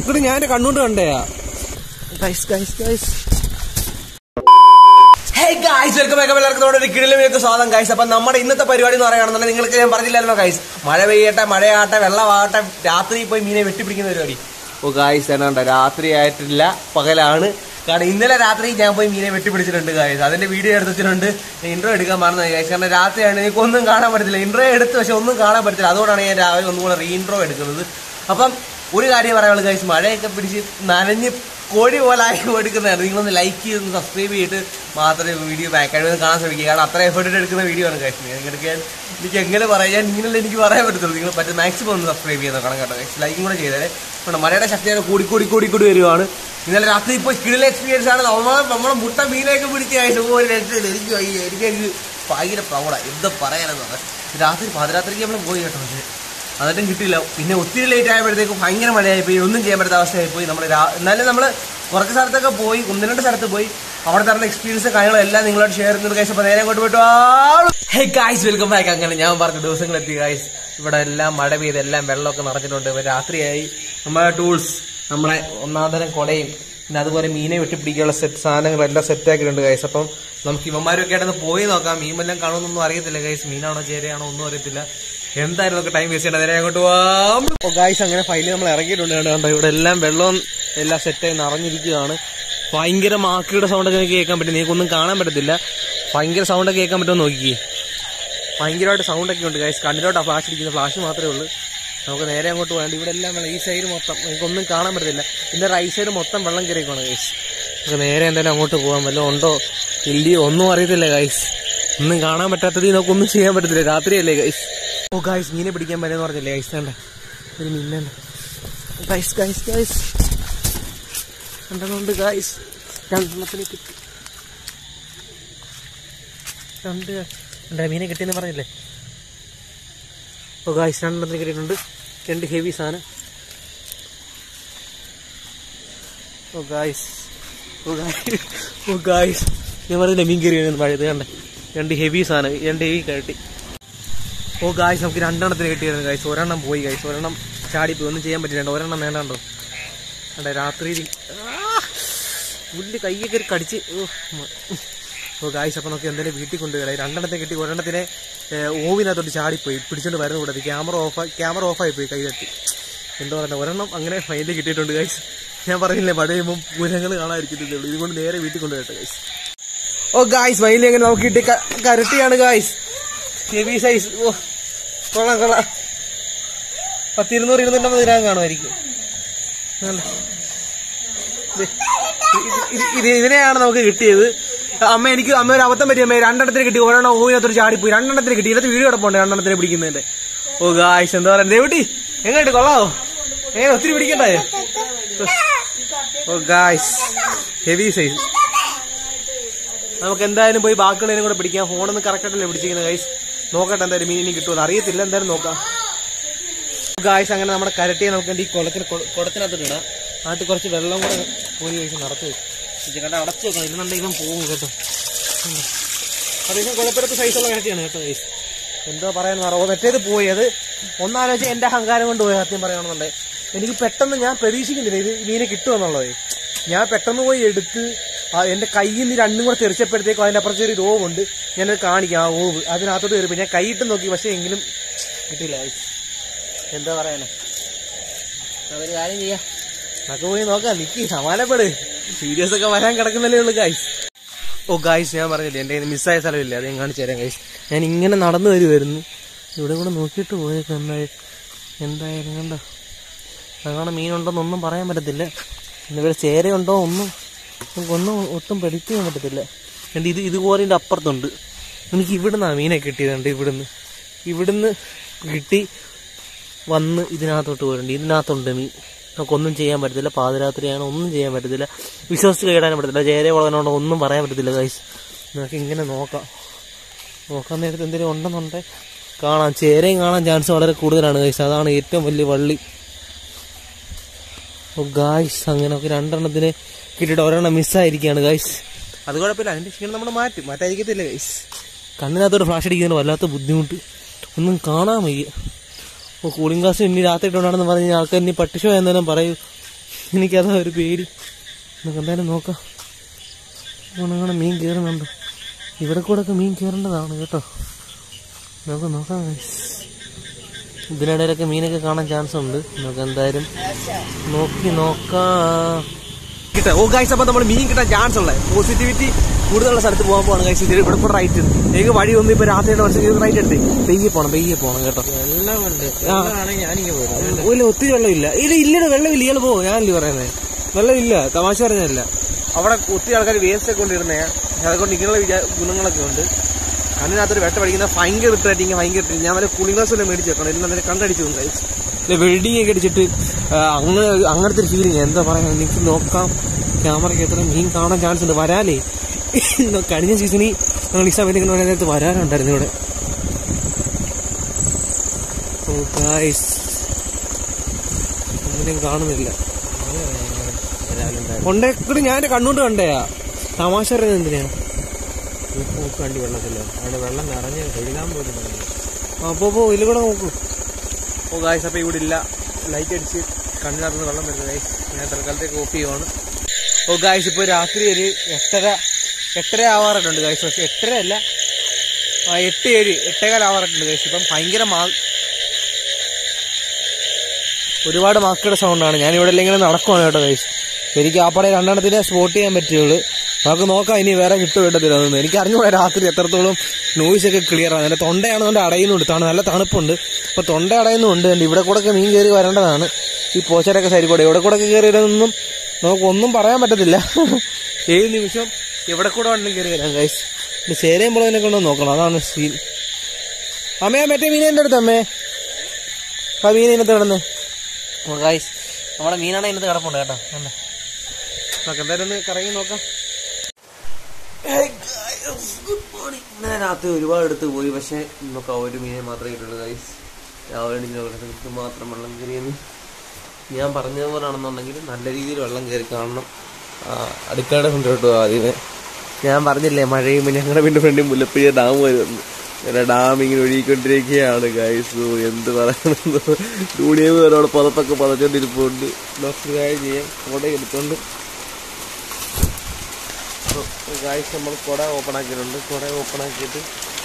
ഇവിടെ ഞാൻ എന്റെ കണ്ണുകൊണ്ട് കണ്ടയാ guys guys guys hey guys welcome back എല്ലാവർക്കും നമ്മുടെ ഒരു കിടിലേക്ക് സ്വാഗതം ഗൈസ് അപ്പൊ നമ്മുടെ ഇന്നത്തെ പരിപാടി എന്ന് പറയുകയാണെന്നുണ്ടെങ്കിൽ നിങ്ങൾക്ക് ഞാൻ പറഞ്ഞില്ലായിരുന്നോ ഗൈസ് മഴ പെയ്യട്ടെ മഴയാട്ടെ വെള്ളമാകട്ടെ രാത്രി പോയി മീനെ വെട്ടിപ്പിടിക്കുന്ന പരിപാടി ഓ ഗൈസ് എന്നാണ്ട രാത്രി ആയിട്ടില്ല പകലാണ് കാരണം ഇന്നലെ രാത്രി ഞാൻ പോയി മീനെ വെട്ടിപ്പിടിച്ചിട്ടുണ്ട് ഗൈസ് അതിന്റെ വീഡിയോ എടുത്തിട്ടുണ്ട് ഇൻട്രോ എടുക്കാൻ മറന്നു ഗൈസ് കാരണം രാത്രിയാണ് എനിക്ക് ഒന്നും കാണാൻ പറ്റത്തില്ല ഇൻട്രോ എടുത്ത് പക്ഷെ ഒന്നും കാണാൻ പറ്റത്തില്ല അതുകൊണ്ടാണ് ഞാൻ രാവിലെ ഒന്നും കൂടെ റീഇൻട്രോ എടുക്കുന്നത് അപ്പം ഒരു കാര്യം പറയാനുള്ളത് ഗൈസ് മഴയൊക്കെ പിടിച്ച് നനഞ്ഞ് കോഴി പോലെ ആയി എടുക്കുന്നതാണ് നിങ്ങളൊന്ന് ലൈക്ക് ചെയ്ത് സബ്സ്ക്രൈബ് ചെയ്തിട്ട് മാത്രമേ വീഡിയോ ബാക്ക് ആയിട്ട് കാണാൻ ശ്രമിക്കുക കാരണം അത്ര എഫേർട്ട് എടുക്കുന്ന വീഡിയോ ആണ് ഗൈസ് നിങ്ങൾക്ക് ഞാൻ എനിക്ക് എങ്ങനെ പറയാൻ ഇങ്ങനെ എനിക്ക് പറയാൻ പറ്റത്തുള്ളൂ നിങ്ങൾ പറ്റും മാക്സിമം ഒന്ന് സബ്സ്ക്രൈബ് ചെയ്ത് നോക്കണം കേട്ടോ ഗൈസ് ലൈക്കും കൂടെ ചെയ്തേ കാരണം മഴയുടെ ശക്തി കൂടി കൂടി കൂടി കൂടി വരുവാണ് ഇന്നലെ രാത്രി ഇപ്പോൾ കിടില എക്സ്പീരിയൻസ് ആണ് നമ്മൾ നമ്മളെ മുട്ട മീനൊക്കെ പിടിച്ച് കഴിച്ചു ഒരു രക്ഷയില്ല എനിക്ക് വയ്യ. എനിക്ക് എനിക്ക് ഭയങ്കര പ്രൗഡാണ് എന്താ പറയാനെന്ന് പറഞ്ഞാൽ രാത്രി പാതിരാത്രിക്ക് നമ്മൾ പോയി കേട്ടോ പക്ഷേ എന്നിട്ടും കിട്ടിയില്ല പിന്നെ ഒത്തിരി ലേറ്റ് ആയപ്പോഴത്തേക്ക് ഭയങ്കര മഴയായി പോയി ഒന്നും ചെയ്യാൻ പറ്റാത്ത അവസ്ഥയായി പോയി നമ്മൾ എന്നാലും നമ്മൾ കുറച്ച് സ്ഥലത്തൊക്കെ പോയി ഒന്ന് രണ്ട് സ്ഥലത്ത് പോയി അവിടെ തരുന്ന എക്സ്പീരിയൻസ് കാര്യങ്ങളെല്ലാം നിങ്ങളോട് ഷെയർ ചെയ്യുന്നത് കഴിച്ച് അപ്പോൾ നേരെ അങ്ങോട്ട് പോയിട്ട് ഹേ ഗായ്സ് വെൽക്കം ബാക്ക് അങ്ങനെ ഞാൻ പറഞ്ഞ ദിവസങ്ങളെത്തി ഗായ്സ് ഇവിടെ എല്ലാം മഴ പെയ്ത് എല്ലാം വെള്ളമൊക്കെ നിറഞ്ഞിട്ടുണ്ട് ഇപ്പൊ രാത്രിയായി നമ്മുടെ ടൂൾസ് നമ്മളെ ഒന്നാം തരം കൊടയും പിന്നെ അതുപോലെ മീനെ വെട്ടിപ്പിടിക്കാനുള്ള സെറ്റ് സാധനങ്ങളെല്ലാം സെറ്റ് ആക്കിയിട്ടുണ്ട് ഗൈസ് അപ്പം നമുക്ക് ഇവന്മാരൊക്കെ ആയിട്ടൊന്ന് പോയി നോക്കാം മീൻ വല്ലതും കാണുമെന്നൊന്നും അറിയത്തില്ല ഗൈസ് മീനാണോ ചേരയാണോ ഒന്നും അറിയത്തില്ല എന്തായാലും നമുക്ക് ടൈം വേസ്റ്റ് ചെയ്യണ്ട നേരെ അങ്ങോട്ട് പോവാം ഗായ്സ് അങ്ങനെ ഫൈനൽ നമ്മൾ ഇറങ്ങിയിട്ടുണ്ട് കണ്ടോ, കണ്ടോ ഇവിടെ എല്ലാം വെള്ളവും എല്ലാം സെറ്റായി നിറഞ്ഞിരിക്കുകയാണ് ഭയങ്കര മാക്കിയുടെ സൗണ്ടൊക്കെ നിങ്ങൾക്ക് കേൾക്കാൻ പറ്റും നിങ്ങൾക്കൊന്നും കാണാൻ പറ്റത്തില്ല ഭയങ്കര സൗണ്ടൊക്കെ കേൾക്കാൻ പറ്റുമോ നോക്കിയേ ഭയങ്കരമായിട്ട് സൗണ്ടൊക്കെ ഉണ്ട് ഗൈസ് കണ്ണിലോട്ടാണ് ഫ്ലാഷ് അടിക്കുന്നത് ഫ്ലാഷ് മാത്രമേ ഉള്ളൂ നമുക്ക് നേരെ അങ്ങോട്ട് പോകാണ്ട് ഇവിടെ എല്ലാം വെള്ളം ഈ സൈഡ് മൊത്തം നമുക്കൊന്നും കാണാൻ പറ്റത്തില്ല പിന്നെ റൈറ്റ് സൈഡ് മൊത്തം വെള്ളം കയറിയേക്കാണ് ഗൈസ് നമുക്ക് നേരെ എന്തായാലും അങ്ങോട്ട് പോകാൻ വല്ലതും ഉണ്ടോ ഇല്ലയോ ഒന്നും അറിയത്തില്ല ഗൈസ് ഒന്നും കാണാൻ പറ്റാത്തത് നമുക്കൊന്നും ചെയ്യാൻ പറ്റത്തില്ല രാത്രിയല്ലേ ഗൈസ് ഓ ഗൈസ് മീനെ പിടിക്കാൻ പറ്റുമെന്ന് പറഞ്ഞില്ലേ ഗൈസ് വേണ്ട ഒരു മീനുണ്ട് ഗൈസ് ഗൈസ് ഗൈസ് രണ്ടെണ്ണമുണ്ട് ഗൈസ് രണ്ടെണ്ണത്തിന് കിട്ടി രണ്ട് രണ്ടര മീനെ കിട്ടിയെന്ന് പറഞ്ഞില്ലേ ഓ ഗായ്സ് രണ്ടെണ്ണത്തിന് കിട്ടിയിട്ടുണ്ട് രണ്ട് ഹെവി സാധനം oh guys oh guys oh guys ഞാൻ പറഞ്ഞില്ലേ മീൻ കയറി മഴയത് കണ്ടേ രണ്ട് ഹെവി സാധനം രണ്ട് ഹെവി കിട്ടി ഓ ഗായ്സ് നമുക്ക് രണ്ടെണ്ണത്തിന് കിട്ടിയിരുന്നു ഗായ്സ് ഒരെണ്ണം പോയി ഗായ്സ് ഒരെണ്ണം ചാടിപ്പോയി ഒന്നും ചെയ്യാൻ പറ്റില്ല ഒരെണ്ണം വേണ്ടാണ്ടോ അതെ രാത്രി പുല്ല് കയ്യൊക്കെ ഒരു കടിച്ച് ഓ മ- ഓ ഗായ്സ് അപ്പം നമുക്ക് എന്തായാലും വീട്ടിൽ കൊണ്ടുപോയി രണ്ടെണ്ണത്തെ കിട്ടി ഒരെണ്ണത്തിനെ ഏഹ്, ഓവിനകത്തോട്ട് ചാടിപ്പോയി പിടിച്ചോണ്ട് വരുന്ന കൂടെ ക്യാമറ ഓഫ് ക്യാമറ ഓഫായി പോയി കൈ തട്ടി എന്താ പറയുക ഒരെണ്ണം അങ്ങനെ ഫൈനൽ കിട്ടിയിട്ടുണ്ട് ഗൈസ് ഞാൻ പറഞ്ഞില്ലേ മഴ ചെയ്യുമ്പോൾ പൂരങ്ങൾ കാണാതിരിക്കത്തില്ലേ ഉള്ളൂ ഇതുകൊണ്ട് നേരെ വീട്ടിൽ കൊണ്ടുപോയിട്ട് ഗൈസ് ഓ ഗായ്സ് ഫൈനലി അങ്ങനെ നമുക്ക് കിട്ടി ക- കരട്ടിയാണ് ഗായ്സ് ഹെവി സൈസ് ഓ കൊള്ളാം കൊള്ളാം പത്തിരുന്നൂറ് ഇരുന്നൂറ്റമ്പത് ഗ്രാം കാണുമായിരിക്കും കണ്ടോ? ഇത് ഇത് ഇത് ഇതിനെയാണ് നമുക്ക് കിട്ടിയത് അമ്മ എനിക്ക് അമ്മ ഒരു അബദ്ധം പറ്റി അമ്മ രണ്ടെണ്ണത്തിന് കിട്ടി ഒരെണ്ണം ഓവിനകത്തൊരു ചാടിപ്പോയി രണ്ടെണ്ണത്തിന് കിട്ടി ഇതിനകത്ത് വീഡിയോ കിടപ്പുണ്ട് രണ്ടെണ്ണത്തിന് പിടിക്കുന്നതിന്റെ ഓ ഗായ്സ് എന്താ പറയുക ദേവട്ടി എങ്ങോട്ട് കൊള്ളാവോ ഏ ഒത്തിരി പിടിക്കണ്ടേ ഓ ഗായ്സ് ഹെവി സൈസ് നമുക്ക് എന്തായാലും പോയി ബാക്കിയുള്ളതിനും കൂടെ പിടിക്കാം ഫോണൊന്ന് കറക്റ്റ് ആയിട്ടല്ലേ പിടിച്ചിരിക്കുന്നത് ഗൈസ് നോക്കട്ടെ എന്തായാലും മീൻ ഇനി കിട്ടുമെന്ന് അറിയത്തില്ല എന്തായാലും നോക്കാം ഗായ്സ് അങ്ങനെ നമ്മുടെ കരട്ടിയെ നമുക്ക് ഈ കുളത്തിന് കുളത്തിനകത്ത് ഇടാം അതിനകത്ത് കുറച്ച് വെള്ളം കൂടെ കോരി ഒഴിച്ച് നടത്തി വെച്ചു കണ്ട അടച്ചു വെക്കണം ഇല്ലെന്നുണ്ടെങ്കിൽ ഇവൻ പോകും കേട്ടോ ഉം. അതേസം കുഴപ്പമില്ലാത്ത സൈസുള്ള കരട്ടിയാണ് കേട്ടോ ഗൈസ് എന്തോ പറയാൻ മറവോ മറ്റേത് പോയി അത് ഒന്നാലോചിച്ച് എന്റെ അഹങ്കാരം കൊണ്ട് പോയി സത്യം പറയണമെന്നുണ്ട് എനിക്ക് പെട്ടെന്ന് ഞാൻ പ്രതീക്ഷിക്കുന്നില്ല ഇത് മീനെ കിട്ടുമെന്നുള്ളത് ഞാൻ പെട്ടെന്ന് പോയി എടുത്ത് ആ എന്റെ കയ്യിൽ നിന്ന് രണ്ടും കൂടെ തെറിച്ചപ്പോഴത്തേക്കും അതിന്റെ അപ്പുറത്ത് ഒരു ഓവുണ്ട് ഞാനത് കാണിക്കാം ആ ഓവ് അതിനകത്തോട്ട് കയറിപ്പോ ഞാൻ കൈയിട്ട് നോക്കി പക്ഷെ എങ്കിലും കിട്ടിയില്ല guys. എന്താ പറയാനാ അതൊരു കാര്യം ചെയ്യാം നമുക്ക് പോയി നോക്കാം നിക്കി സമാനപ്പെട് വീഡിയോസ് ഒക്കെ വരാൻ കിടക്കുന്നല്ലേ ഉള്ളു ഗൈസ് ഓ ഗൈസ് ഞാൻ പറഞ്ഞില്ലേ എന്റെ കയ്യിൽ മിസ്സായ സ്ഥലമില്ല അത് ഞാൻ കാണിച്ചു തരാം ഗൈസ് ഞാൻ ഇങ്ങനെ നടന്നു വരുമായിരുന്നു ഇവിടെ കൂടെ നോക്കിയിട്ട് പോയേക്കാം എന്തായാലും എന്തായാലും കണ്ടോ അങ്ങനെ മീനുണ്ടോന്നൊന്നും പറയാൻ പറ്റത്തില്ല പിന്നെ ഇവിടെ ചേരയുണ്ടോ ഒന്നും നമുക്കൊന്നും ഒട്ടും പ്രഡിക്റ്റ് ചെയ്യാൻ പറ്റത്തില്ല എൻ്റെ ഇത് ഇതുപോലെ ഇതിൻ്റെ അപ്പുറത്തുണ്ട് എനിക്ക് ഇവിടുന്നാണ് മീനെ കിട്ടിയതുണ്ട് ഇവിടുന്ന് ഇവിടുന്ന് കിട്ടി വന്ന് ഇതിനകത്തോട്ട് പോയിട്ടുണ്ട് ഇതിനകത്തുണ്ട് മീൻ നമുക്കൊന്നും ചെയ്യാൻ പറ്റത്തില്ല പാതിരാത്രിയാണ് ഒന്നും ചെയ്യാൻ പറ്റത്തില്ല വിശ്വസിച്ച് കൈയിടാനും പറ്റത്തില്ല ചേരെ വളകനോണ്ട് ഒന്നും പറയാൻ പറ്റത്തില്ല ഗൈസ് നമുക്ക് ഇങ്ങനെ നോക്കാം നോക്കാൻ നേരത്ത് എന്തെങ്കിലും ഉണ്ടെന്നുണ്ടെ കാണാം ചേരയും കാണാൻ ചാൻസ് വളരെ കൂടുതലാണ് ഗൈസ് അതാണ് ഏറ്റവും വലിയ വള്ളി ഓ ഗായ്സ് അങ്ങനെ നമുക്ക് രണ്ടെണ്ണത്തിന് കിട്ടിയിട്ട് ഒരെണ്ണം മിസ്സായിരിക്കുകയാണ് ഗൈസ് അത് കുഴപ്പമില്ല അതിന്റെ ക്ഷീണം നമ്മൾ മാറ്റും മാറ്റായിരിക്കത്തില്ല ഗൈസ് കണ്ണിനകത്തോട്ട് ഫ്ലാഷ് അടിക്കുന്നതിന് വല്ലാത്ത ബുദ്ധിമുട്ട് ഒന്നും കാണാൻ വയ്യ ഓ കൂളിംഗ് ഗ്ലാസ് ഇനി രാത്രി ഇട്ടുകൊണ്ടാണെന്ന് പറഞ്ഞ് ആൾക്കാർ ഇനി പട്ടിഷോ എന്നാലും പറയൂ എനിക്കതാ ഒരു പേടി നമുക്ക് എന്തായാലും നോക്കാം അങ്ങനെ മീൻ കയറുന്നുണ്ട് ഇവിടെ കൂടെ ഒക്കെ മീൻ കയറേണ്ടതാണ് കേട്ടോ നമുക്ക് നോക്കാം guys. ഇതിനിടയിലൊക്കെ മീനൊക്കെ കാണാൻ ചാൻസ് ഉണ്ട് നമുക്ക് എന്തായാലും നോക്കി നോക്കാം കിട്ടാം ഓ ഗൈസ് അപ്പൊ നമ്മൾ മീൻ കിട്ടാൻ ചാൻസ് ഉള്ളത് പോസിറ്റിവിറ്റി കൂടുതലുള്ള സ്ഥലത്ത് പോകാൻ പോകണം ഗൈസ് ഇതിൽ ഇവിടെ കൂടെ റൈറ്റ് എനിക്ക് വഴി ഒന്നും ഇപ്പൊ രാത്രിയുടെ മനസ്സിൽ റൈറ്റ് എടുത്ത് പെയ്യെ പോണം പെയ്യെ പോണം കേട്ടോ വെള്ളമുണ്ട് ആ. വെള്ളമാണെങ്കിൽ ഞാനിങ്ങനെ പോരും ഇല്ല ഒത്തിരി വെള്ളമില്ല ഇല്ല ഇല്ലട വെള്ളമില്ല ഇയാൾ പോ ഞാനല്ലേ പറയുന്നത് വെള്ളമില്ല തമാശ പറഞ്ഞല്ല അവിടെ ഒത്തിരി ആൾക്കാർ വേസ്റ്റ് ഒക്കെ കൊണ്ടിരുന്നേ അതുകൊണ്ട് ഇങ്ങനെയുള്ള വിചാ- ഗുണങ്ങളൊക്കെ ഉണ്ട് കണ്ണിനകത്തൊരു വെട്ട പഠിക്കുന്ന ഭയങ്കര റിട്ടേറ്റിങ് ഭയങ്കര irritating. ഞാൻ വല്ല കൂളിംഗ് ഗ്ലാസ് വല്ല മേടിച്ച് വെക്കണം ഇല്ല അതിനെ കണ്ടടിച്ചു പോകും വെൽഡിങ് ഒക്കെ അടിച്ചിട്ട് ആ, അങ്ങനെ അങ്ങനത്തെ ഒരു ഫീലിംഗ് എന്താ പറയാ എനിക്ക് നോക്കാം ക്യാമറയ്ക്ക് എത്ര മീൻ കാണാൻ ചാൻസ് ഉണ്ട് വരാലേ കഴിഞ്ഞ സീസണിൽ ഞങ്ങൾ ഈ സമയത്ത് ഇങ്ങനെ നേരത്ത് വരാനുണ്ടായിരുന്നു ഇവിടെ ഓ ഗായ്സ് ഒന്നിനും കാണുന്നില്ല കൊണ്ടേക്കൂടി ഞാൻ എന്റെ കണ്ണുകൊണ്ട് കണ്ടയാ തമാശ പറയുന്നത് എന്തിനാ ഉപ്പ് കണ്ടി വെള്ളത്തില് അവിടെ വെള്ളം നിറഞ്ഞ് കഴുകാൻ പോലും തുടങ്ങി അപ്പോ പോ ഇതിൽ കൂടെ നോക്കൂ ഓ ഗായ്സ് അപ്പൊ ഇവിടെ ഇല്ല ലൈറ്റ് അടിച്ച് കണ്ണിനകത്ത് വെള്ളം വരുന്നത് ഗായ്സ് ഞാൻ തൽക്കാലത്തേക്ക് ഓഫ് ചെയ്യുവാണ് ഓ ഗായ്സ് ഇപ്പൊ രാത്രി ഒരു എട്ടര എട്ടര ആവാറായിട്ടുണ്ട് ഗായ്സ് പക്ഷെ എട്ടര അല്ല ആ എട്ട് ഏഴ് എട്ടേകാൽ ആവാറായിട്ടുണ്ട് ഗായ്സ് ഇപ്പം ഭയങ്കര മാ ഒരുപാട് മക്കളുടെ സൗണ്ടാണ് ഞാൻ ഇവിടെ ഇങ്ങനെ നടക്കുവാണ് കേട്ടോ ഗൈസ് എനിക്ക് ആ പടം രണ്ടെണ്ണത്തിനെ സ്പോട്ട് ചെയ്യാൻ പറ്റുള്ളൂ നമുക്ക് നോക്കാം ഇനി വേറെ കിട്ടും കിട്ടത്തില്ല അതൊന്നും എനിക്ക് അറിഞ്ഞൂടാ രാത്രി എത്രത്തോളം നോയ്സ് ഒക്കെ ക്ലിയർ ആണ് എന്റെ തൊണ്ടയാണെന്നുണ്ട് അടയുന്നുണ്ട് തണു നല്ല തണുപ്പുണ്ട് അപ്പൊ തൊണ്ട അടയുന്നുണ്ട് ഉണ്ട് ഇവിടെ കൂടെ ഒക്കെ മീൻ കയറി വരേണ്ടതാണ് ഈ പോച്ചരൊക്കെ സൈഡിൽ കൂടെ ഇവിടെ കൂടെ ഒക്കെ കയറിയിട്ടൊന്നും നമുക്ക് ഒന്നും പറയാൻ പറ്റത്തില്ല ഏത് നിമിഷം എവിടെ കൂടെ വേണമെങ്കിലും കയറി വരാം ഗൈസ് ഇനി ചേരയും പുളവിനെ കൊണ്ട് നോക്കണം അതാണ് സീൻ അമ്മേ മറ്റേ മീൻ എൻ്റെ അടുത്ത് അമ്മേ ആ മീൻ ഇതിനകത്ത് കിടന്ന് ഗൈസ് നമ്മുടെ മീനാണ് ഇതിനകത്ത് കിടപ്പുണ്ട് കേട്ടോ അല്ല നമുക്ക് എന്തായാലും ഒന്ന് കറങ്ങി നോക്കാം ഗുഡ് മോർണിംഗ് ഇന്നലെ രാത്രി ഒരുപാട് എടുത്ത് പോയി പക്ഷെ നമുക്ക് ആ ഒരു മീനെ മാത്രമേ കിട്ടുള്ളൂ ഗൈസ് രാവിലെ എണീച്ച് നോക്കട്ടെ ഇത് മാത്രം വെള്ളം കയറിയെന്ന് ഞാൻ പറഞ്ഞതുപോലാണെന്നുണ്ടെങ്കിൽ നല്ല രീതിയിൽ വെള്ളം കയറി കാണണം ആ, അടുക്കളയുടെ ഫ്രണ്ട് കേട്ടോ ആദ്യമേ ഞാൻ പറഞ്ഞില്ലേ മഴയും ഞങ്ങളുടെ വീണ്ടും ഫ്രണ്ടിൽ മുല്ലപ്പുഴ ഡാം വരുന്നു ഇങ്ങനെ ഡാം ഇങ്ങനെ ഒഴുകിക്കൊണ്ടിരിക്കുകയാണ് ഗൈസ് എന്ത് പറയണമെന്ന് യൂണിയം അവരോട് പുറത്തൊക്കെ പതച്ചോണ്ടിരിപ്പുണ്ട് ഡോക്ടർ ചെയ്യാം കുട എടുത്തോണ്ട് ഗായ്സ് നമ്മൾ കുട ഓപ്പൺ ആക്കിയിട്ടുണ്ട് കുട ഓപ്പൺ ആക്കിയിട്ട്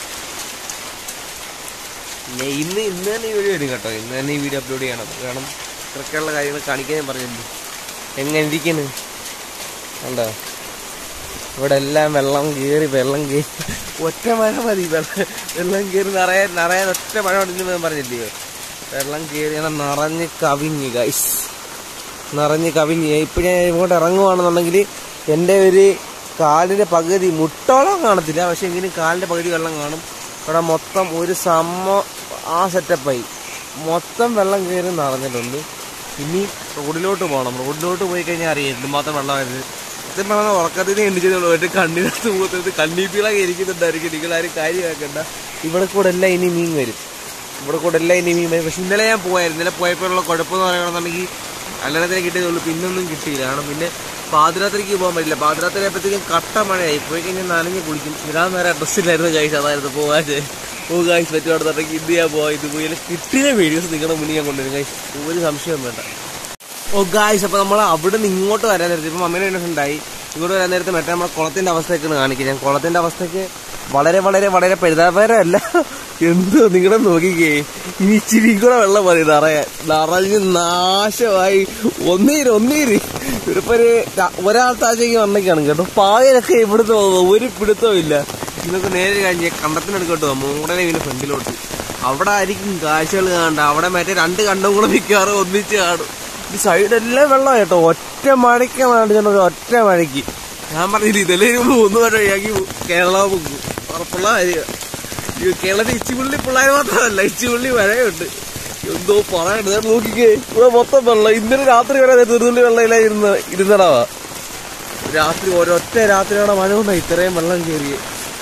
ഞാൻ ഇന്ന് ഇന്ന് തന്നെ ഈ വീഡിയോ വരും കേട്ടോ ഇന്ന് തന്നെ ഈ വീഡിയോ അപ്ലോഡ് ചെയ്യണം കാരണം ഇത്രയൊക്കെയുള്ള കാര്യങ്ങൾ കാണിക്കാൻ ഞാൻ പറഞ്ഞില്ലേ എങ്ങനെ ഇരിക്കുന്നു കണ്ടോ ഇവിടെ എല്ലാം വെള്ളം കയറി വെള്ളം കയറി ഒറ്റ മഴ മതി വെള്ളം വെള്ളം കയറി നിറയാൻ നിറയാൻ ഒറ്റ മഴ മതി ഞാൻ പറഞ്ഞില്ലേ വെള്ളം കയറി അങ്ങനെ നിറഞ്ഞ് കവിഞ്ഞ് ഗൈസ് നിറഞ്ഞ് കവിഞ്ഞ് ഇപ്പൊ ഞാൻ ഇങ്ങോട്ട് ഇറങ്ങുവാണെന്നുണ്ടെങ്കിൽ എൻ്റെ ഒരു കാലിന്റെ പകുതി മുട്ടോളം കാണത്തില്ല പക്ഷെ എങ്കിലും കാലിന്റെ പകുതി വെള്ളം കാണും ഇവിടെ മൊത്തം ഒരു സമ്മ ആ സെറ്റപ്പായി മൊത്തം വെള്ളം കയറി നിറഞ്ഞിട്ടുണ്ട് ഇനി റോഡിലോട്ട് പോകണം റോഡിലോട്ട് പോയി കഴിഞ്ഞാൽ അറിയാം എന്തുമാത്രം വെള്ളമായിരുന്നു സത്യം പറഞ്ഞാൽ ഉറക്കത്തിന് എണ്ണിച്ചതുള്ളൂ ഒരു കണ്ണിനകത്ത് പോകുന്നത് കണ്ണീപ്പിളൊക്കെ ഇരിക്കുന്നുണ്ടായിരിക്കും നിങ്ങളാരും കാര്യമാക്കണ്ട ഇവിടെ കൂടെ എല്ലാം ഇനി മീൻ വരും ഇവിടെ കൂടെ എല്ലാം ഇനി മീൻ വരും പക്ഷെ ഇന്നലെ ഞാൻ പോയായിരുന്നു ഇന്നലെ പോയപ്പോഴുള്ള കുഴപ്പമെന്ന് പറയുകയാണെന്നുണ്ടെങ്കിൽ അല്ലണത്തിന് കിട്ടിയതുള്ളൂ പിന്നൊന്നും കിട്ടിയില്ല കാരണം പിന്നെ പാതിരാത്രിക്ക് പോകാൻ പറ്റില്ല പാതിരാത്രി ആയപ്പോഴത്തേക്കും കട്ട മഴയായി പോയി കഴിഞ്ഞാൽ നനഞ്ഞ് കുളിക്കും ഇടാൻ നേരെ ഡ്രസ്സിലായിരുന്നു കഴിച്ച് അതായിരുന്നു പോകാൻ ഓ കായ്സ് പറ്റുവാണെന്നുണ്ടെങ്കിൽ ഇന്ത്യ ഞാൻ പോവാം ഇത് പോയി കിട്ടിയ വീഡിയോസ് നിങ്ങളുടെ മുന്നിൽ ഞാൻ കൊണ്ടുവരും കായ്സ് ഒരു സംശയവും വേണ്ട ഓ ഗായ്സ് അപ്പൊ നമ്മൾ അവിടെ നിന്ന് ഇങ്ങോട്ട് വരാൻ നേരത്തെ ഇപ്പൊ മമ്മീനെ ഇൻട്രസ്റ്റ് ഉണ്ടായി ഇങ്ങോട്ട് വരാൻ നേരത്തെ മറ്റേ നമ്മളെ കുളത്തിന്റെ അവസ്ഥയൊക്കെയാണ് കാണിക്കുക ഞാൻ കുളത്തിന്റെ അവസ്ഥയ്ക്ക് വളരെ വളരെ വളരെ പെരുതാപരമല്ല എന്തോ നിങ്ങളെ നോക്കിക്കേ ഇനി ഇച്ചിരി കൂടെ വെള്ളം മതി നിറയാൻ നിറഞ്ഞ് നാശമായി ഒന്നീര് ഒന്നീര് ഇവിടിപ്പോ ഒരു ര- ഒരാൾത്താഴ്ചക്ക് വന്നേക്കാണ് കേട്ടോ പായലൊക്കെ ഇവിടുത്തെ ഒരു പിടുത്തവും ഇല്ല ഇന്നൊക്കെ നേരെ കഴിഞ്ഞ കണ്ടത്തിനെടുക്കട്ടോ മൂടനെ ഇതിന്റെ ഫ്രണ്ടിലോട്ട് അവിടെ ആയിരിക്കും കാഴ്ചകൾ കാണണ്ട അവിടെ മറ്റേ രണ്ട് കണ്ടും കൂടെ മിക്കവാറും ഒന്നിച്ച് കാണും ഈ സൈഡെല്ലാം വെള്ളം കേട്ടോ ഒറ്റ മഴയ്ക്കാണ് ഞാൻ ഒറ്റ മഴയ്ക്ക് ഞാൻ പറഞ്ഞില്ല ഇതെല്ലാം ഒരു മൂന്ന് മഴ ഒഴിയാക്കി കേരളം മുങ്ങും ഉറപ്പുള്ള കാര്യം ഈ കേരളത്തിൽ ഇച്ചിപ്പുള്ളി പിള്ളേർ മാത്രമല്ല ഇച്ചിപ്പുള്ളി മഴയുണ്ട് എന്തോ പറയണ്ട ഞാൻ നോക്കിക്കേ ഇവിടെ മൊത്തം വെള്ളം ഇന്നലെ രാത്രി വരെ തീർത്തുള്ളി വെള്ളം ഇല്ല ഇരുന്ന് ഇരുന്നടാവാ രാത്രി ഒരൊറ്റ രാത്രിയോടെ മഴ കൊണ്ടാ ഇത്രയും വെള്ളം കയറിയേ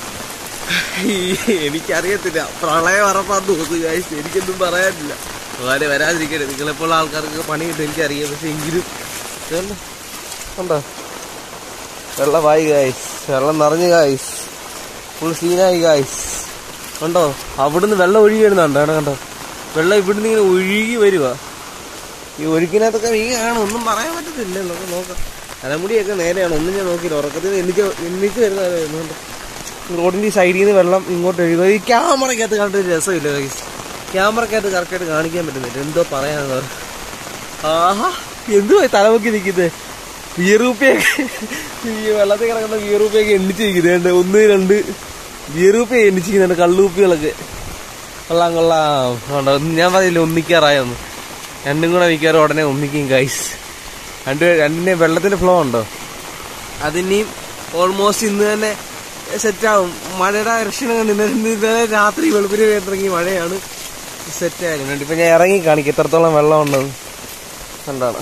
എനിക്കറിയത്തില്ല പ്രളയം ഉറപ്പാന്ന് തോന്നുന്നു guys. എനിക്കൊന്നും പറയാനില്ല അങ്ങനെ വരാതിരിക്കട്ടെ നിങ്ങളെപ്പോൾ ആൾക്കാർക്ക് പണി കിട്ടും എനിക്കറിയാം പക്ഷെ എങ്കിലും ഇതല്ലേ? കണ്ടോ വെള്ളമായി ഗായ്സ് വെള്ളം നിറഞ്ഞു ഗായ്സ് ഫുൾ സീനായി ഗായ്സ് കണ്ടോ അവിടുന്ന് വെള്ളം ഒഴുകി വരുന്നുണ്ടോ അവിടെ കണ്ടോ വെള്ളം ഇവിടുന്ന് ഇങ്ങനെ ഒഴുകി വരുക ഈ ഒഴുക്കിനകത്തൊക്കെ മീൻ കാണും ഒന്നും പറയാൻ പറ്റത്തില്ല നമുക്ക് നോക്കാം തലമുടിയൊക്കെ നേരെയാണ് ഒന്നും ഞാൻ നോക്കിയില്ല ഉറക്കത്തിൽ നിന്ന് എണ്ണിച്ച് എണ്ണിച്ച് വരുന്നുണ്ട് റോഡിന്റെ ഈ സൈഡിൽ നിന്ന് വെള്ളം ഇങ്ങോട്ട് ഒഴുകുക ഈ ക്യാമറയ്ക്കകത്ത് കണ്ടിട്ട് ഒരു രസമില്ല ഗൈസ് ക്യാമറയ്ക്കകത്ത് കറക്റ്റായിട്ട് കാണിക്കാൻ പറ്റുന്നില്ല എന്തോ പറയാന്ന് പറ ആഹാ എന്തുവായി തലമുക്കി നിൽക്കുന്നത് വിയറൂപ്പയൊക്കെ ഈ വെള്ളത്തിൽ കിടക്കുന്ന വിയറൂപ്പയൊക്കെ എണ്ണിച്ചിരിക്കുന്നുണ്ട് ഒന്ന് രണ്ട് വിയറൂപ്പയെ എണ്ണിച്ചിരിക്കുന്നുണ്ട് കള്ളുപ്പികളൊക്കെ കൊള്ളാം കൊള്ളാം കണ്ടോ ഞാൻ പറയില്ല ഒന്നിക്കാറായൊന്ന് രണ്ടും കൂടെ മിക്കവാറും ഉടനെ ഒന്നിക്കും ഗൈസ് രണ്ട് രണ്ടിന്റെ വെള്ളത്തിന്റെ ഫ്ലോ ഉണ്ടോ അതിനെയും ഓൾമോസ്റ്റ് ഇന്ന് തന്നെ സെറ്റാവും മഴയുടെ ലക്ഷണം കണ്ട് ഇന്നലെ ഇന്നലെ രാത്രി വെളുപ്പിന് തുടങ്ങി മഴയാണ് സെറ്റ് ആയിരുന്നു ഇപ്പൊ ഞാൻ ഇറങ്ങി കാണിക്കും എത്രത്തോളം വെള്ളം ഉണ്ടെന്ന് കണ്ടാണ്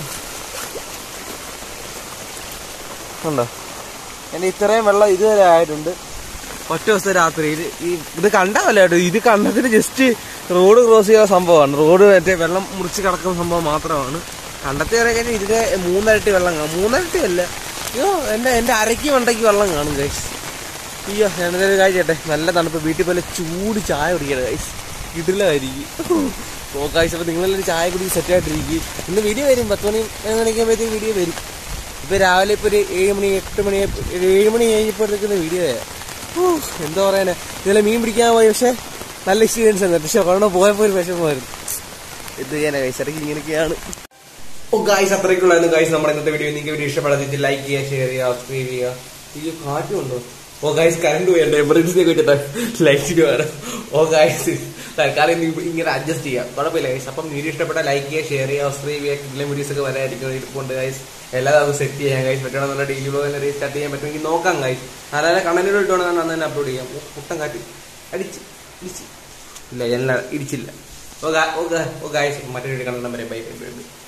ഉണ്ടോ എന്റെ ഇത്രയും വെള്ളം ഇതുവരെ ആയിട്ടുണ്ട് ഒറ്റ ദിവസത്തെ രാത്രിയിൽ ഈ ഇത് കണ്ടാവല്ല കേട്ടോ ഇത് കണ്ടതിന് ജസ്റ്റ് റോഡ് ക്രോസ് ചെയ്യുന്ന സംഭവമാണ് റോഡ് മറ്റേ വെള്ളം മുറിച്ച് കിടക്കുന്ന സംഭവം മാത്രമാണ് കണ്ടത്തി വരെ കഴിഞ്ഞാൽ ഇതിന്റെ മൂന്നരട്ടി വെള്ളം കാണും മൂന്നരട്ടി അല്ല അയ്യോ എന്റെ എന്റെ അരയ്ക്ക് മണ്ടയ്ക്ക് വെള്ളം കാണും ഗൈസ് അയ്യോ ഞാനൊരു കാര്യം ചെയ്യട്ടെ നല്ല തണുപ്പ് വീട്ടിൽ പോലെ ചൂട് ചായ കുടിക്കട്ടെ ഗൈസ് ഇടില്ലായിരിക്കും ഓ ഗൈസ് അപ്പൊ നിങ്ങളെല്ലാവരും ചായ കുടി സെറ്റ് ആയിട്ടിരിക്കും ഇന്ന് വീഡിയോ വരും പത്ത് മണി പതിനൊന്ന് മണിക്കുമ്പോഴത്തേക്ക് വീഡിയോ വരും ഇപ്പൊ രാവിലെ ഇപ്പൊ ഒരു ഏഴ് മണി എട്ട് മണി ഒരു ഏഴ് മണി കഴിഞ്ഞപ്പോഴത്തേക്കുന്ന വീഡിയോ എന്താ പറയാനാ ഇന്നലെ മീൻ പിടിക്കാൻ പോയി പക്ഷെ നല്ല എക്സ്പീരിയൻസ് ആണ് പക്ഷെ ഒരെണ്ണം പോയപ്പോ ഒരു വിഷമമായിരുന്നു എന്ത് ചെയ്യാനാ ഗൈസ് ഇടയ്ക്ക് ഇങ്ങനെയൊക്കെയാണ് ഓ ഗൈസ് അത്രയ്ക്കുള്ളായിരുന്നു ഗൈസ് നമ്മുടെ ഇന്നത്തെ വീഡിയോ നിങ്ങൾക്ക് വീഡിയോ ഇഷ്ടപ്പെടാതിട്ട് ലൈക്ക് ചെയ്യുക ഷെയർ ചെയ്യുക സബ്സ്ക്രൈബ് ചെയ്യുക ഈ കാറ്റുണ്ടോ ഓ ഗൈസ് കറണ്ട് പോയണ്ട എമർജൻസി വെച്ചിട്ട് ലൈറ്റിന് വേണം ഓ ഗൈസ് തൽക്കാലം ഇന്ന് ഇങ്ങനെ അഡ്ജസ്റ്റ് ചെയ്യാം കുഴപ്പമില്ല ഗൈസ് അപ്പം വീഡിയോ ഇഷ്ടപ്പെട്ട ലൈക്ക് ചെയ്യുക ഷെയർ ചെയ്യുക സബ്സ്ക്രൈബ് ചെയ്യുക കിട്ടുന്ന വീഡിയോസ് ഒക്കെ വരായിരിക്കും ഇരിപ്പുണ്ട് ഗൈസ് എല്ലാ നമുക്ക് സെറ്റ് ചെയ്യാം ഗൈസ് പറ്റണം നല്ല ഡെയിലി ബ്ലോഗ് തന്നെ റീസ്റ്റാർട്ട് ചെയ്യാൻ പറ്റുമെങ്കിൽ നോക്കാം ഗൈസ് നല്ല നല്ല കണ്ടന്റുകൾ ഇട്ടുകൊണ്ട് അന്ന് തന്നെ അപ്ലോഡ് ചെയ്യാം ഓ, പുട്ടം കാറ്റ് അടിച്ച് ഇടിച്ച് ഇല്ല എല്ലാം ഇടിച്ചില്ല ഓ ഗാ- ഓ ഗാ- ഓ ഗൈസ് മറ്റൊരു വീഡിയോ കണ്ടാൽ വരെ ബൈ ബൈ ബൈ ബൈ